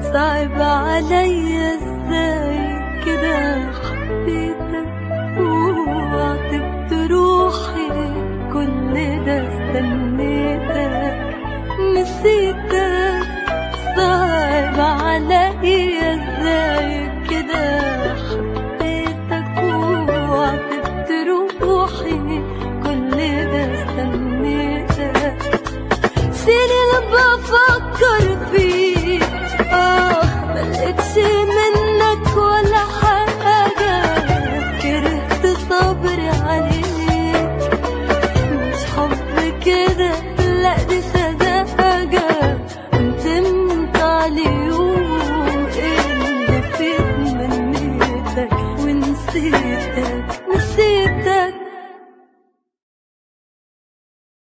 صعب عليا ازاي كده حبيتك وعتبت روحي كل ده استنيتك نسيتك صعب عليا ازاي كده حبيتك وعتبت روحي كل ده استنيتك سنين بفكر فيك اه ملقتش منك ولا حاجة كرهت صبري عليك مش حب كده لا دي سذاجة ندمت على اليوم اللي فيه منيتك ونسيتك نسيتك